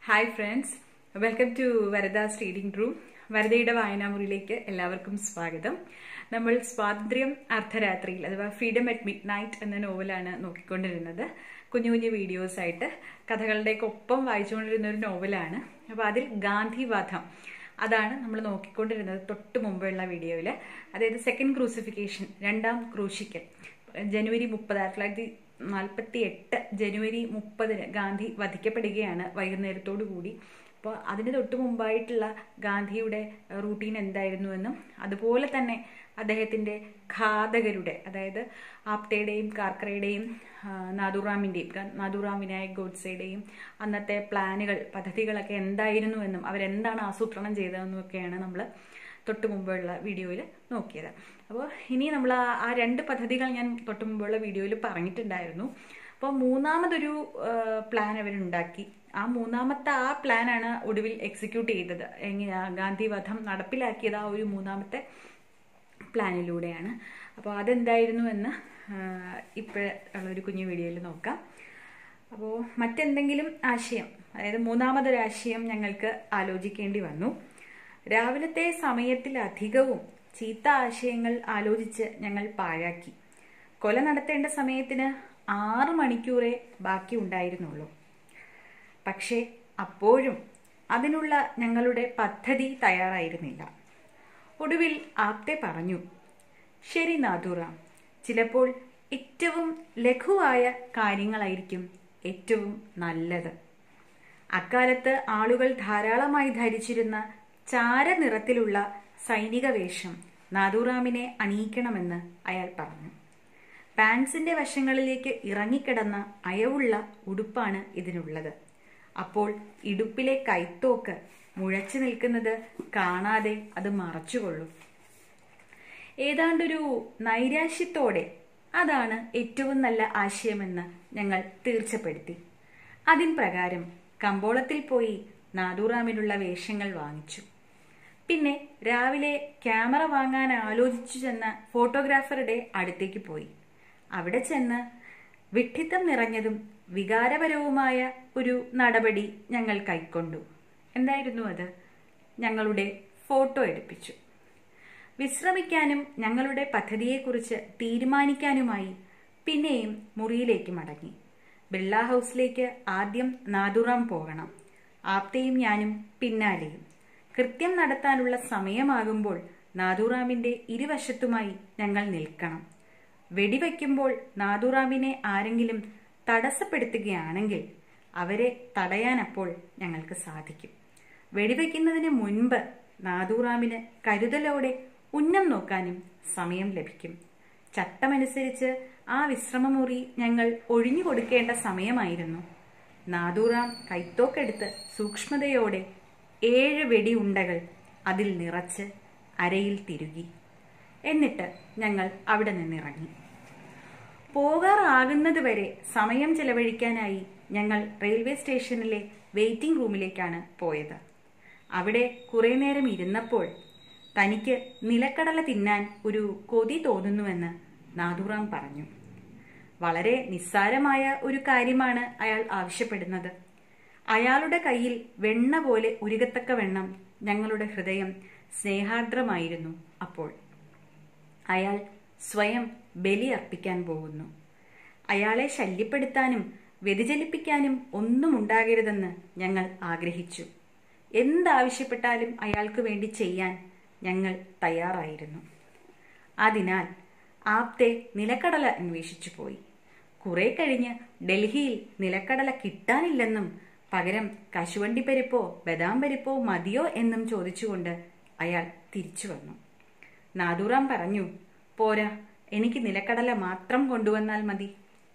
hi friends welcome to Varada's reading room വരദയുടെ വായനാമുറിയിലേക്ക് എല്ലാവർക്കും സ്വാഗതം നമ്മൾ സ്വാതന്ത്ര്യം അർദ്ധരാത്രിയിൽ അഥവാ ഫ്രീഡം അറ്റ് മിഡ് നൈറ്റ് എന്ന നോവലാണ് നോക്കിക്കൊണ്ടിരുന്നത് കുഞ്ഞു കുഞ്ഞു വീഡിയോസ് ആയിട്ട് കഥകളുടെയൊക്കെ ഒപ്പം വായിച്ചുകൊണ്ടിരുന്ന ഒരു നോവലാണ് അപ്പോൾ അതിൽ ഗാന്ധിവധം അതാണ് നമ്മൾ നോക്കിക്കൊണ്ടിരുന്നത് തൊട്ട് മുമ്പുള്ള വീഡിയോയിൽ അതായത് സെക്കൻഡ് ക്രൂസിഫിക്കേഷൻ രണ്ടാം ക്രൂശിക്കൽ ജനുവരി മുപ്പത് ആയിരത്തി തൊള്ളായിരത്തി നാൽപ്പത്തി എട്ട് ജനുവരി മുപ്പതിന് ഗാന്ധി വധിക്കപ്പെടുകയാണ് വൈകുന്നേരത്തോടു കൂടി അപ്പോൾ അതിന് തൊട്ട് മുമ്പായിട്ടുള്ള ഗാന്ധിയുടെ റൂട്ടീൻ എന്തായിരുന്നുവെന്നും അതുപോലെ തന്നെ അദ്ദേഹത്തിൻ്റെ ഘാതകരുടെ അതായത് ആപ്തയുടെയും കാർക്കറയുടെയും നാദുറാമിൻ്റെയും നാദുറാം വിനായക് ഗോഡ്സയുടെയും അന്നത്തെ പ്ലാനുകൾ പദ്ധതികളൊക്കെ എന്തായിരുന്നുവെന്നും അവരെന്താണ് ആസൂത്രണം ചെയ്തതെന്നും ഒക്കെയാണ് നമ്മൾ തൊട്ട് മുമ്പുള്ള വീഡിയോയിൽ നോക്കിയത് അപ്പോൾ ഇനി നമ്മൾ ആ രണ്ട് പദ്ധതികൾ ഞാൻ തൊട്ട് മുമ്പുള്ള വീഡിയോയിൽ പറഞ്ഞിട്ടുണ്ടായിരുന്നു അപ്പോൾ മൂന്നാമതൊരു പ്ലാൻ അവരുണ്ടാക്കി ആ മൂന്നാമത്തെ ആ പ്ലാനാണ് ഒടുവിൽ എക്സിക്യൂട്ട് ചെയ്തത് എങ്ങനെ ഗാന്ധി വധം നടപ്പിലാക്കിയത് ആ ഒരു മൂന്നാമത്തെ പ്ലാനിലൂടെയാണ് അപ്പോൾ അതെന്തായിരുന്നു എന്ന് ഇപ്പോഴുള്ളൊരു കുഞ്ഞു വീഡിയോയിൽ നോക്കാം അപ്പോൾ മറ്റെന്തെങ്കിലും ആശയം അതായത് മൂന്നാമതൊരാശയം ഞങ്ങൾക്ക് ആലോചിക്കേണ്ടി വന്നു രാവിലത്തെ സമയത്തിലധികവും ചീത്ത ആശയങ്ങൾ ആലോചിച്ച് ഞങ്ങൾ പാഴാക്കി കൊല നടത്തേണ്ട സമയത്തിന് ആറ് മണിക്കൂറേ ബാക്കി ഉണ്ടായിരുന്നുള്ളൂ പക്ഷേ അപ്പോഴും അതിനുള്ള ഞങ്ങളുടെ പദ്ധതി തയ്യാറായിരുന്നില്ല ഒടുവിൽ ആപ്തെ പറഞ്ഞു ശരി നാഥുറാം ചിലപ്പോൾ ഏറ്റവും ലഘുവായ കാര്യങ്ങളായിരിക്കും ഏറ്റവും നല്ലത് അക്കാലത്ത് ആളുകൾ ധാരാളമായി ധരിച്ചിരുന്ന ചാരനിറത്തിലുള്ള സൈനിക വേഷം നാദുറാമിനെ അണിയിക്കണമെന്ന് അയാൾ പറഞ്ഞു പാൻസിന്റെ വശങ്ങളിലേക്ക് ഇറങ്ങിക്കിടന്ന അയവുള്ള ഉടുപ്പാണ് ഇതിനുള്ളത് അപ്പോൾ ഇടുപ്പിലെ കൈത്തോക്ക് മുഴച്ചു നിൽക്കുന്നത് കാണാതെ അത് മറച്ചുകൊള്ളും ഏതാണ്ടൊരു നൈരാശ്യത്തോടെ അതാണ് ഏറ്റവും നല്ല ആശയമെന്ന് ഞങ്ങൾ തീർച്ചപ്പെടുത്തി അതിൻ പ്രകാരം കമ്പോളത്തിൽ പോയി നാദുറാമിനുള്ള വേഷങ്ങൾ വാങ്ങിച്ചു പിന്നെ രാവിലെ ക്യാമറ വാങ്ങാൻ ആലോചിച്ചു ചെന്ന ഫോട്ടോഗ്രാഫറുടെ അടുത്തേക്ക് പോയി അവിടെ ചെന്ന് വിഡ്ഢിത്തം നിറഞ്ഞതും വികാരപരവുമായ ഒരു നടപടി ഞങ്ങൾ കൈക്കൊണ്ടു എന്തായിരുന്നു അത് ഞങ്ങളുടെ ഫോട്ടോ എടുപ്പിച്ചു വിശ്രമിക്കാനും ഞങ്ങളുടെ പദ്ധതിയെക്കുറിച്ച് തീരുമാനിക്കാനുമായി പിന്നെയും മുറിയിലേക്ക് മടങ്ങി ബിർള ഹൗസിലേക്ക് ആദ്യം നാദുറാം പോകണം ആപ്തയും ഞാനും പിന്നാലെയും കൃത്യം നടത്താനുള്ള സമയമാകുമ്പോൾ നാദുറാമിന്റെ ഇരുവശത്തുമായി ഞങ്ങൾ നിൽക്കണം വെടിവെക്കുമ്പോൾ നാദുറാമിനെ ആരെങ്കിലും തടസ്സപ്പെടുത്തുകയാണെങ്കിൽ അവരെ തടയാനപ്പോൾ ഞങ്ങൾക്ക് സാധിക്കും വെടിവെക്കുന്നതിന് മുൻപ് നാദുറാമിന് കരുതലോടെ ഉന്നം നോക്കാനും സമയം ലഭിക്കും ചട്ടമനുസരിച്ച് ആ വിശ്രമമുറി ഞങ്ങൾ ഒഴിഞ്ഞു കൊടുക്കേണ്ട സമയമായിരുന്നു നാദുറാം കൈത്തോക്കെടുത്ത് സൂക്ഷ്മതയോടെ ഏഴ് വെടിയുണ്ടകൾ അതിൽ നിറച്ച് അരയിൽ തിരുകി എന്നിട്ട് ഞങ്ങൾ അവിടെ നിന്നിറങ്ങി പോകാറാകുന്നത് വരെ സമയം ചെലവഴിക്കാനായി ഞങ്ങൾ റെയിൽവേ സ്റ്റേഷനിലെ വെയിറ്റിംഗ് റൂമിലേക്കാണ് പോയത് അവിടെ കുറേ നേരം ഇരുന്നപ്പോൾ തനിക്ക് നിലക്കടല തിന്നാൻ ഒരു കൊതി തോന്നുന്നുവെന്ന് നാദുറാം പറഞ്ഞു വളരെ നിസ്സാരമായ ഒരു കാര്യമാണ് അയാൾ ആവശ്യപ്പെടുന്നത് അയാളുടെ കയ്യിൽ വെണ്ണ പോലെ ഉരുകത്തക്ക വെണ്ണം ഞങ്ങളുടെ ഹൃദയം സ്നേഹാർദ്രമായിരുന്നു അപ്പോൾ അയാൾ സ്വയം ബലി അർപ്പിക്കാൻ പോകുന്നു അയാളെ ശല്യപ്പെടുത്താനും വ്യതിചലിപ്പിക്കാനും ഒന്നും ഉണ്ടാകരുതെന്ന് ഞങ്ങൾ ആഗ്രഹിച്ചു എന്താവശ്യപ്പെട്ടാലും അയാൾക്ക് വേണ്ടി ചെയ്യാൻ ഞങ്ങൾ തയ്യാറായിരുന്നു അതിനാൽ ആപ്തെ നിലക്കടല അന്വേഷിച്ചു പോയി കുറെ കഴിഞ്ഞ് ഡൽഹിയിൽ നിലക്കടല കിട്ടാനില്ലെന്നും പകരം കശുവണ്ടി പരിപ്പോ ബദാം പരിപ്പോ മതിയോ എന്നും ചോദിച്ചുകൊണ്ട് അയാൾ തിരിച്ചു വന്നു നാദുറാം പറഞ്ഞു പോരാ എനിക്ക് നിലക്കടല മാത്രം കൊണ്ടുവന്നാൽ മതി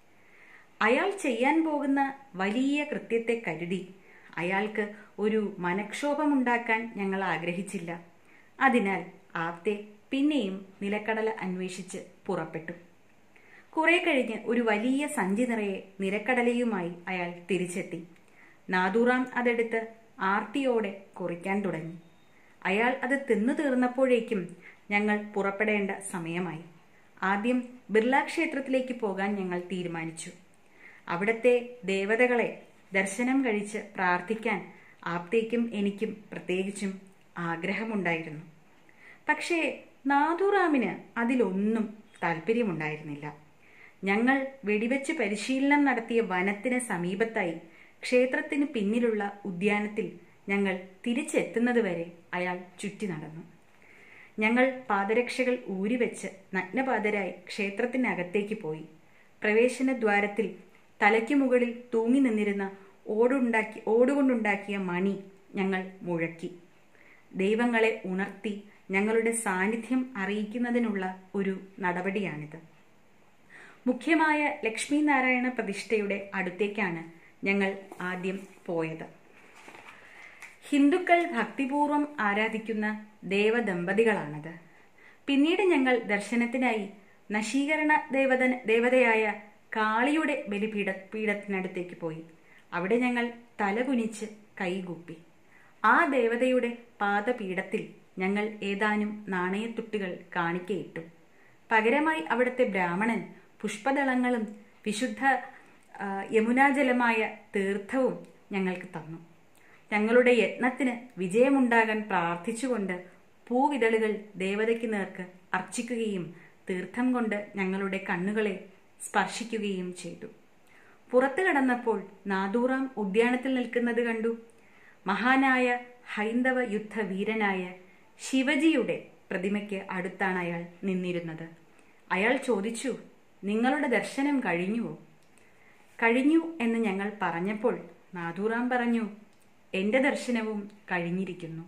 അയാൾ ചെയ്യാൻ പോകുന്ന വലിയ കൃത്യത്തെ കരുതി അയാൾക്ക് ഒരു മനക്ഷോഭമുണ്ടാക്കാൻ ഞങ്ങൾ ആഗ്രഹിച്ചില്ല അതിനാൽ ആപ്തെ പിന്നെയും നിലക്കടല അന്വേഷിച്ച് പുറപ്പെട്ടു കുറെ കഴിഞ്ഞ് ഒരു വലിയ സഞ്ചി നിറയെ നിലക്കടലയുമായി അയാൾ തിരിച്ചെത്തി നാദുറാം അതെടുത്ത് ആർത്തിയോടെ കുറിക്കാൻ തുടങ്ങി അയാൾ അത് തിന്നു തീർന്നപ്പോഴേക്കും ഞങ്ങൾ പുറപ്പെടേണ്ട സമയമായി ആദ്യം ബിർള ക്ഷേത്രത്തിലേക്ക് പോകാൻ ഞങ്ങൾ തീരുമാനിച്ചു അവിടത്തെ ദേവതകളെ ദർശനം കഴിച്ച് പ്രാർത്ഥിക്കാൻ ആപ്തേക്കും എനിക്കും പ്രത്യേകിച്ചും ആഗ്രഹമുണ്ടായിരുന്നു പക്ഷേ നാഥുറാമിന് അതിലൊന്നും താല്പര്യമുണ്ടായിരുന്നില്ല ഞങ്ങൾ വെടിവെച്ച് പരിശീലനം നടത്തിയ വനത്തിന് സമീപത്തായി ക്ഷേത്രത്തിന് പിന്നിലുള്ള ഉദ്യാനത്തിൽ ഞങ്ങൾ തിരിച്ചെത്തുന്നതുവരെ അയാൾ ചുറ്റി നടന്നു ഞങ്ങൾ പാദരക്ഷകൾ ഊരിവെച്ച് നഗ്നപാതരായി ക്ഷേത്രത്തിനകത്തേക്ക് പോയി പ്രവേശന ദ്വാരത്തിൽ തലയ്ക്കു മുകളിൽ തൂങ്ങി നിന്നിരുന്ന ഓടുണ്ടാക്കി ഓടുകൊണ്ടുണ്ടാക്കിയ മണി ഞങ്ങൾ മുഴക്കി ദൈവങ്ങളെ ഉണർത്തി ഞങ്ങളുടെ സാന്നിധ്യം അറിയിക്കുന്നതിനുള്ള ഒരു നടപടിയാണിത് മുഖ്യമായ ലക്ഷ്മി നാരായണ പ്രതിഷ്ഠയുടെ അടുത്തേക്കാണ് ഞങ്ങൾ ആദ്യം പോയത് ഹിന്ദുക്കൾ ഭക്തിപൂർവം ആരാധിക്കുന്ന ദേവദമ്പതികളാണത് പിന്നീട് ഞങ്ങൾ ദർശനത്തിനായി നശീകരണ ദേവത ദേവതയായ കാളിയുടെ ബലിപീഠ പീഠത്തിനടുത്തേക്ക് പോയി അവിടെ ഞങ്ങൾ തലകുനിച്ച് കൈകൂപ്പി ആ ദേവതയുടെ പാദപീഠത്തിൽ ഞങ്ങൾ ഏതാനും നാണയത്തുട്ടുകൾ കാണിക്കയിട്ടു പകരമായി അവിടുത്തെ ബ്രാഹ്മണൻ പുഷ്പദളങ്ങളും വിശുദ്ധ യമുനാജലമായ തീർത്ഥവും ഞങ്ങൾക്ക് തന്നു ഞങ്ങളുടെ യത്നത്തിന് വിജയമുണ്ടാകാൻ പ്രാർത്ഥിച്ചുകൊണ്ട് പൂവിതളുകൾ ദേവതയ്ക്ക് നേർക്ക് അർച്ചിക്കുകയും തീർത്ഥം കൊണ്ട് ഞങ്ങളുടെ കണ്ണുകളെ സ്പർശിക്കുകയും ചെയ്തു പുറത്തു കടന്നപ്പോൾ നാദൂറാം ഉദ്യാനത്തിൽ നിൽക്കുന്നത് കണ്ടു മഹാനായ ഹൈന്ദവ യുദ്ധവീരനായ ശിവജിയുടെ പ്രതിമയ്ക്ക് അടുത്താണ് അയാൾ നിന്നിരുന്നത് അയാൾ ചോദിച്ചു നിങ്ങളുടെ ദർശനം കഴിഞ്ഞുവോ കഴിഞ്ഞു എന്ന് ഞങ്ങൾ പറഞ്ഞപ്പോൾ നാദൂറാം പറഞ്ഞു എന്റെ ദർശനവും കഴിഞ്ഞിരിക്കുന്നു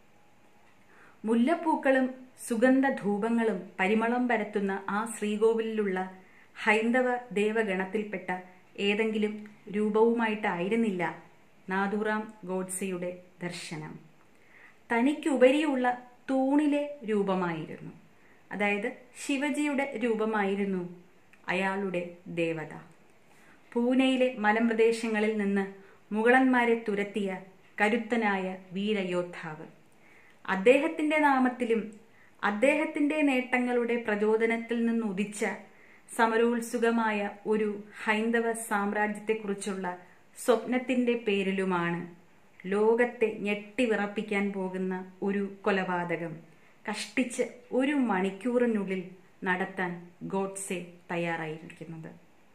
മുല്ലപ്പൂക്കളും സുഗന്ധ ധൂപങ്ങളും പരിമളം പരത്തുന്ന ആ ശ്രീകോവിലുള്ള ഹൈന്ദവ ദേവഗണത്തിൽപ്പെട്ട ഏതെങ്കിലും രൂപവുമായിട്ടായിരുന്നില്ല നാദൂറാം ഗോഡ്സെയുടെ ദർശനം തനിക്കുപരിയുള്ള തൂണിലെ രൂപമായിരുന്നു അതായത് ശിവജിയുടെ രൂപമായിരുന്നു അയാളുടെ ദേവത പൂനെയിലെ മലമ്പ്രദേശങ്ങളിൽ നിന്ന് മുഗളന്മാരെ തുരത്തിയ കരുത്തനായ വീരയോദ്ധാവ് അദ്ദേഹത്തിന്റെ നാമത്തിലും അദ്ദേഹത്തിന്റെ നേട്ടങ്ങളുടെ പ്രചോദനത്തിൽ നിന്നുദിച്ച സമരോത്സുകമായ ഒരു ഹൈന്ദവ സാമ്രാജ്യത്തെക്കുറിച്ചുള്ള സ്വപ്നത്തിന്റെ പേരിലുമാണ് ലോകത്തെ ഞെട്ടിവിറപ്പിക്കാൻ പോകുന്ന ഒരു കൊലപാതകം കഷ്ടിച്ച് ഒരു മണിക്കൂറിനുള്ളിൽ നടത്താൻ ഗോഡ്സെ തയ്യാറായിരിക്കുന്നത്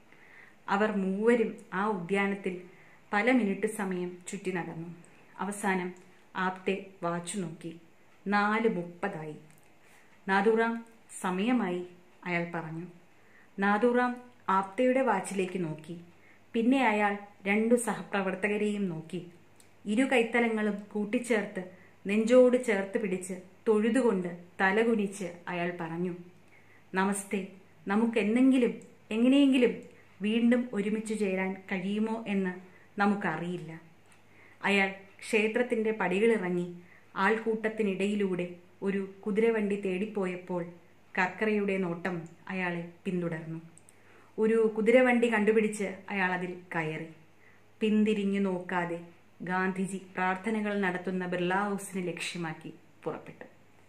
അവർ മൂവരും ആ ഉദ്യാനത്തിൽ പല മിനിറ്റ് സമയം ചുറ്റി നടന്നു അവസാനം ആപ്തെ വാച്ചു നോക്കി നാല് മുപ്പതായി നാദുറാം സമയമായി അയാൾ പറഞ്ഞു നാദുറാം ആപ്തയുടെ വാച്ചിലേക്ക് നോക്കി പിന്നെ അയാൾ രണ്ടു സഹപ്രവർത്തകരെയും നോക്കി ഇരു കൈത്തലങ്ങളും കൂട്ടിച്ചേർത്ത് നെഞ്ചോട് ചേർത്ത് പിടിച്ച് തൊഴുതുകൊണ്ട് തലകുനിച്ച് അയാൾ പറഞ്ഞു നമസ്തേ നമുക്കെന്തെങ്കിലും എങ്ങനെയെങ്കിലും വീണ്ടും ഒരുമിച്ച് ചേരാൻ കഴിയുമോ എന്ന് നമുക്കറിയില്ല അയാൾ ക്ഷേത്രത്തിന്റെ പടികളിറങ്ങി ആൾക്കൂട്ടത്തിനിടയിലൂടെ ഒരു കുതിരവണ്ടി തേടിപ്പോയപ്പോൾ കർക്കറയുടെ നോട്ടം അയാളെ പിന്തുടർന്നു ഒരു കുതിരവണ്ടി കണ്ടുപിടിച്ച് അയാൾ അതിൽ കയറി പിന്തിരിഞ്ഞു നോക്കാതെ ഗാന്ധിജി പ്രാർത്ഥനകൾ നടത്തുന്ന ബിർള ഹൗസിനെ ലക്ഷ്യമാക്കി പുറപ്പെട്ടു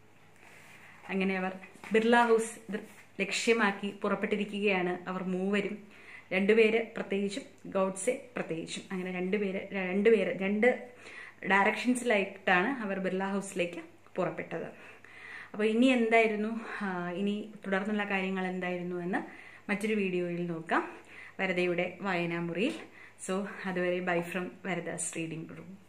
അങ്ങനെ അവർ ബിർള ഹൗസ് ലക്ഷ്യമാക്കി പുറപ്പെട്ടിരിക്കുകയാണ് അവർ മൂവരും രണ്ടുപേര് പ്രത്യേകിച്ചും ഗൗഡ്സെ പ്രത്യേകിച്ചും അങ്ങനെ രണ്ടുപേര് രണ്ടുപേര് രണ്ട് ഡയറക്ഷൻസിലായിട്ടാണ് അവർ ബിർള ഹൗസിലേക്ക് പുറപ്പെട്ടത് അപ്പോൾ ഇനി എന്തായിരുന്നു ഇനി തുടർന്നുള്ള കാര്യങ്ങൾ എന്തായിരുന്നു എന്ന് മറ്റൊരു വീഡിയോയിൽ നോക്കാം വരദയുടെ വായനാമുറിയിൽ സോ അതുവരെ bye from Varada's reading room